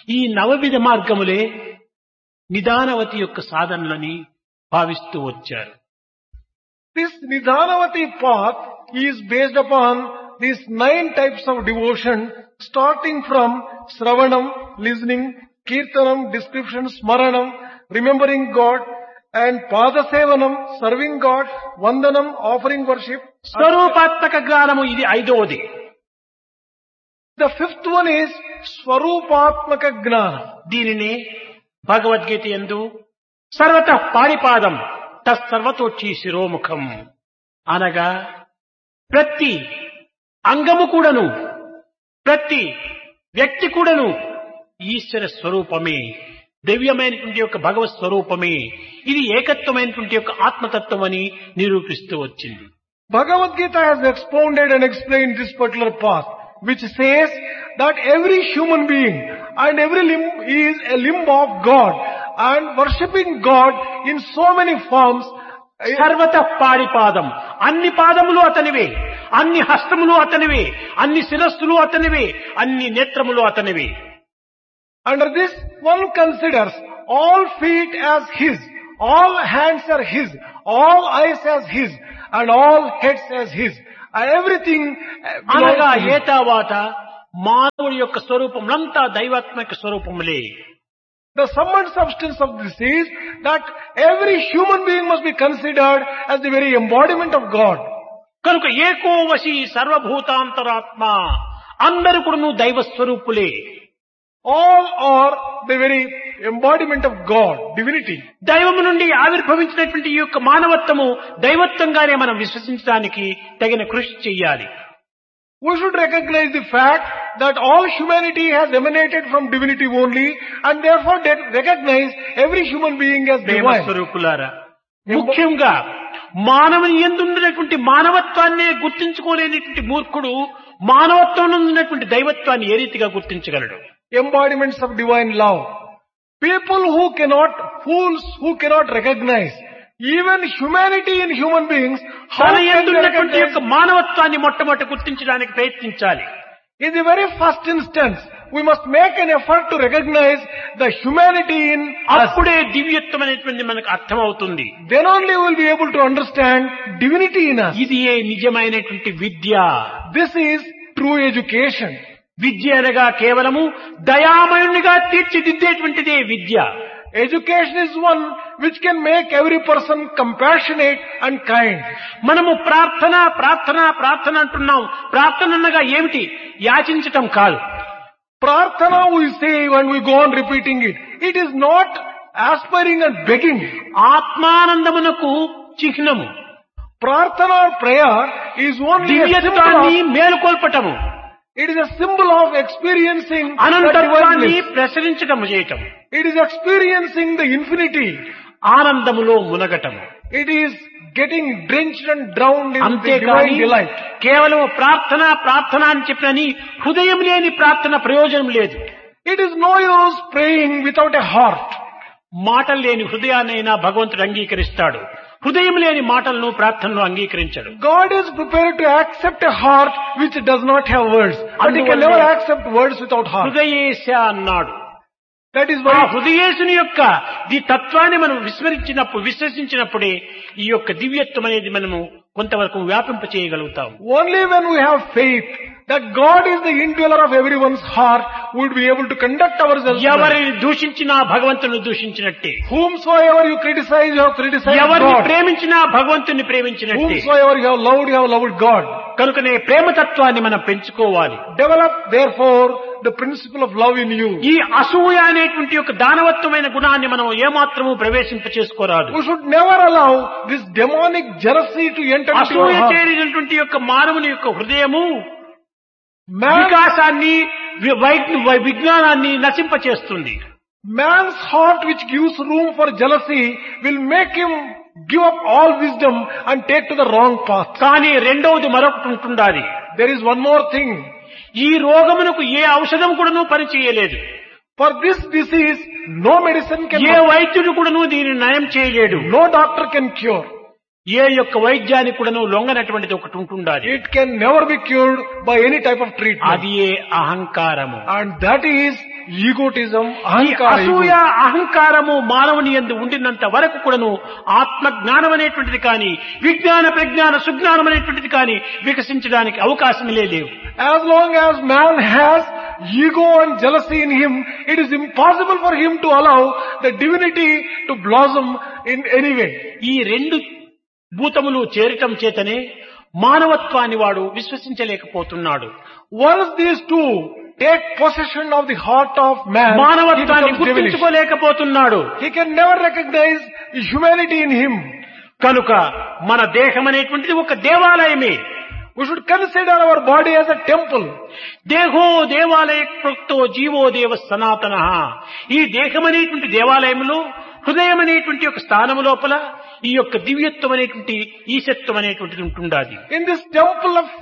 ఈ నవవిధ మార్గములే నిదానవతి యొక్క సాధనలని భావిస్తూ వచ్చారు This Nidhanavati path is based upon these nine types of devotion starting from Sravanam, listening, Kirtanam, description, Smaranam, remembering God, and Padasevanam, serving God, Vandanam, offering worship. స్వరూపాత్మక జ్ఞానము ఇది ఐదవది The fifth one is Swarupatmaka Gnana. దీనిని భగవద్గీత ఎందు సర్వత పారిపాదం తత్సర్వతోచి శిరోముఖం అనగా ప్రతి అంగము కూడాను ప్రతి వ్యక్తి కూడాను ఈశ్వర స్వరూపమే దివ్యమైనటువంటి యొక్క భగవత్ స్వరూపమే ఇది ఏకత్వమైనటువంటి యొక్క ఆత్మతత్వం అని నిరూపిస్తూ వచ్చింది Bhagavad Gita has expounded and explained this particular path, which says that every human being and every limb is a limb of God and worshipping God in so many forms. సర్వత పారిపాదం అన్ని పాదములు అతనివే అన్ని హస్తములు అతనివే అన్ని శిరస్సులు అతనివే అన్ని నేత్రములు అతనివే Under this, one considers all feet as His, all hands are His, all eyes as His, and all heads as His. And everything uh, belongs అనగా to Him. ఏతావాత మానవుడి యొక్క స్వరూపములంతా దైవాత్మక స్వరూపములే The sum and substance of this is that every human being must be considered as the very embodiment of God. కనుక ఏకోవశి సర్వభూతాంతరాత్మ అందరు కూడాను దైవ స్వరూపులే All are the very embodiment of God, divinity. దైవము నుండి ఆవిర్భవించినటువంటి ఈ యొక్క మానవత్వము దైవత్వంగానే మనం విశ్వసించడానికి తగిన కృషి చెయ్యాలి We should recognize the fact that all humanity has emanated from divinity only and therefore de- recognize every human being as Prema divine. స్వరూపులారా ముఖ్యంగా మానవుని ఎందున్నటువంటి మానవత్వాన్నే గుర్తించుకోలేనటువంటి మూర్ఖుడు మానవత్వంలో ఉన్నటువంటి దైవత్వాన్ని ఏ రీతిగా గుర్తించగలడు Embodiments of divine love. People who cannot, fools who cannot recognize even humanity in human beings, how తన can they ఎందున్నటువంటి యొక్క recognize మానవత్వాన్ని మొట్టమొదటి గుర్తించడానికి ప్రయత్నించాలి In the very first instance, we must make an effort to recognize the humanity in us. అప్పుడే దివ్యత్వం అనేటువంటి మనకు అర్థమవుతుంది Then only we will be able to understand divinity in us. ఇది ఏ నిజమైనటువంటి విద్య This is true education. విద్య అనగా కేవలము దయామయునిగా తీర్చిదిద్దేటువంటిదే విద్య Education is one which can make every person compassionate and kind. మనము ప్రార్థన ప్రార్థన ప్రార్థన అంటున్నాం ప్రార్థన అనగా ఏమిటి యాచించటం కాదు Prarthana we say when we go on repeating it. It is not aspiring and begging. ఆత్మానందమునకు చిహ్నము Prarthana or prayer is only a symbol దివ్యత్వాన్ని of, మేలుకొల్పటము it is a symbol of experiencing the అనంతత్వాన్ని divineness. ప్రసరించటం చేయటం It is experiencing the infinity. ఆనందములో మునగటము It is getting drenched and drowned in the అంతేకాని divine delight. కేవలం ప్రార్థన ప్రార్థన అని చెప్పినని హృదయం లేని ప్రార్థన ప్రయోజనం లేదు It is no use praying without a heart. మాటలు లేని హృదయాన్నైనా భగవంతుడు అంగీకరిస్తాడు హృదయం లేని మాటలను ప్రార్థనలు అంగీకరించడు God is prepared to accept a heart which does not have words. But He can never accept words without heart. హృదయేశ అన్నాడు That is ఆ why హృదయేశుని యొక్క ఈ తత్వాన్ని మనం విస్మరించినప్పుడు విశ్వసించినప్పుడే ఈ యొక్క దివ్యత్వం అనేది మనము కొంతవరకు వ్యాపింప చేయగలుగుతాం only when we have faith that God is the indweller of everyone's heart, we would be able to conduct ourselves. well. ఎవరిని దూషించినా భగవంతుని దూషించినట్టే Whomsoever you criticize, you have criticized ఎవరిని God. ప్రేమించినా భగవంతుని ప్రేమించినట్టే Whomsoever you have loved, you have loved God. కనుకనే ప్రేమతత్వాన్ని మనం పెంచుకోవాలి Develop, therefore, the principle of love in you. ఈ అసూయ అనేటువంటి యొక్క దానవత్వమైన గుణాన్ని మనం ఏమాత్రము ప్రవేశింప చేసుకోరాదు We should never allow this demonic jealousy to enter into అసూయ our heart. చేరినటువంటి యొక్క మానవుని యొక్క హృదయము Man, వికాసాన్ని వి- వై- వై- విజ్ఞానాన్ని నశింపచేస్తుంది man's heart which gives room for jealousy will make him give up all wisdom and take to the wrong path. కానీ రెండవది మరొకటి ఉంటుండాలి There is one more thing. ఈ రోగమునకు ఏ ఔషధం కూడాను పనిచేయలేదు For this disease, no medicine can, ఏ వైద్యుడు కూడాను దీనిని నయం చేయలేడు no doctor can cure. ఏ యొక్క వైద్యానికి కూడాను లొంగనటువంటిది ఒకటి ఉంటుండాలి It can never be cured by any type of treatment. అది ఏ అహంకారము And that is egotism, ఈ ahankara. అసూయ ego. అహంకారము మానవుని ఎందు ఉండినంత వరకు కూడాను ఆత్మ జ్ఞానం అనేటువంటిది కానీ విజ్ఞాన ప్రజ్ఞాన సుజ్ఞానం అనేటువంటిది కానీ వికసించడానికి అవకాశములే లేవు As long as man has ego and jealousy in him, it is impossible for him to allow the divinity to blossom in any way. ఈ రెండు భూతములు చేరటం చేతనే మానవత్వాన్ని వాడు విశ్వసించలేకపోతున్నాడు Once these two take possession of the heart of man, he మానవత్వాన్ని becomes devilish. గుర్తించుకోలేకపోతున్నాడు He can never recognize the humanity in him. కనుక మన దేహం అనేటువంటిది ఒక దేవాలయమే We should consider our body as a temple. దేహో దేవాలయ ప్రోక్తో జీవో దేవ సనాతన ఈ దేహం అనేటువంటి దేవాలయంలో హృదయం అనేటువంటి ఒక స్థానము లోపల ఈ యొక్క దివ్యత్వం అనేటువంటి ఈశత్వం అనేటువంటిది ఉంటుండాది In this temple of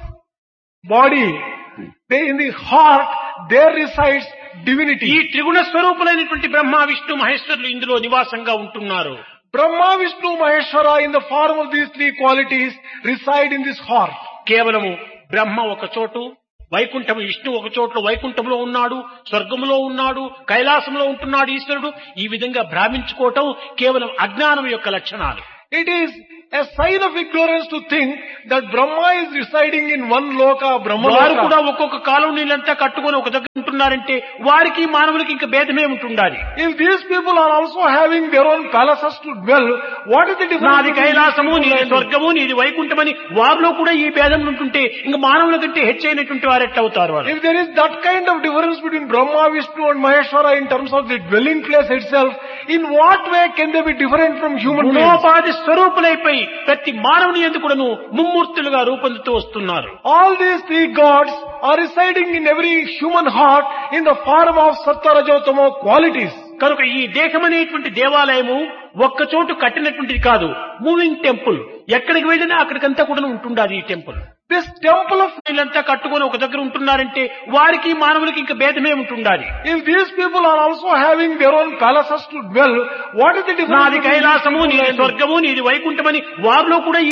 body, they, in the heart, there resides ఈ divinity. త్రిగుణ స్వరూపులైనటువంటి బ్రహ్మ విష్ణు మహేశ్వరులు ఇందులో నివాసంగా ఉంటున్నారు Brahma, Vishnu, Maheshwara in the form of these three qualities reside in this heart. కేవలము బ్రహ్మ ఒక చోటు వైకుంఠము విష్ణు ఒక చోట్ల వైకుంఠంలో ఉన్నాడు స్వర్గములో ఉన్నాడు కైలాసంలో ఉంటున్నాడు ఈశ్వరుడు ఈ విధంగా భ్రామించుకోవటం కేవలం అజ్ఞానం యొక్క లక్షణాలు It is a sign of ignorance to think that Brahma is residing in one loka, Brahma వారు కూడా loka. ఒక్కొక్క కాలనీలంతా కట్టుకొని ఒక దగ్గర ఉంటున్నారంటే వారికి మానవులకి ఇంకా భేదమే ఉంటుండాలి If these people are also having their own palaces to dwell, what is the difference? నాది between కైలాసము these నీది people and స్వర్గము నీది వైకుంఠమని వారిలో కూడా ఈ భేదం ఉంటుంటే ఇంకా మానవుల కంటే హెచ్చైనటువంటి వారు ఎట్లా అవుతారు వారు If there is that kind of difference between Brahma, Vishnu and Maheshwara in terms of the dwelling place itself, in what way can they be different from human beings? గుణోపాధి స్వరూపులైపోయి ప్రతి మానవుని ఎందుకు కూడాను ముమ్మూర్తులుగా రూపొందుతూ వస్తున్నారు All these three gods are residing in every human heart in the form of Sattva, Rajotama qualities. కనుక ఈ దేహం అనేటువంటి దేవాలయము ఒక్క చోటు కట్టినటువంటిది కాదు మూవింగ్ టెంపుల్ ఎక్కడికి వెళ్ళినా అక్కడికంతా కూడా ఉంటుండాలి ఈ టెంపుల్ This temple of, వీళ్ళంతా కట్టుకొని ఒక దగ్గర ఉంటున్నారంటే వారికి మానవులకి ఇంకా భేదమే ఉంటుండాలి if these people are also having their own palaces to dwell, what is the difference? నాది between these కైలాసము people నీది and- స్వర్గము నీది వైకుంఠమని వారిలో కూడా